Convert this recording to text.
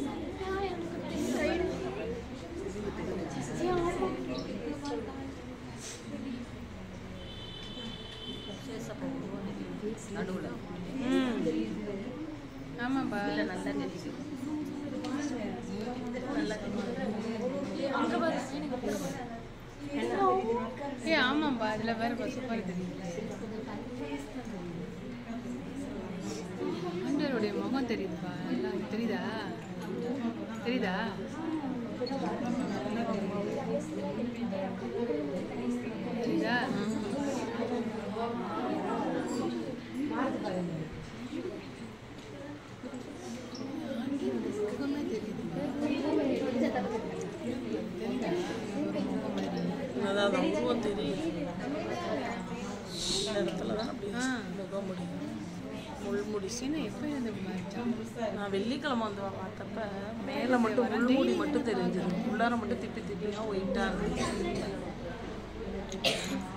நடுவில் ம் ஆமாப்பா நல்லா தெரியுது ஏ ஆமாப்பா அதில் வேற சூப்பர் தெரியுது ஆண்டவருடைய முகம் தெரியுதுப்பா எல்லாம் தெரியுதா தெரியுதா தெரியுதா ஆண்டவருடைய முகமே தெரியுதுப்பா தெரியுதா ஒரு முகம் மாதிரி அதான் அந்த உருவம் தெரியுது இந்த இடத்துல தான் அப்படி ஆ. முகம் முடியும் முள்முடி என்ன எப்போ இருந்து மாறிச்சா நான் வெள்ளிக்கிழமை வந்து பார்த்தப்ப மேலே மட்டும் முள்முடி மட்டும் தெரிஞ்சது உள்ளார மட்டும் திப்பி திப்பியாக ஒயிட்டாக இருந்துச்சு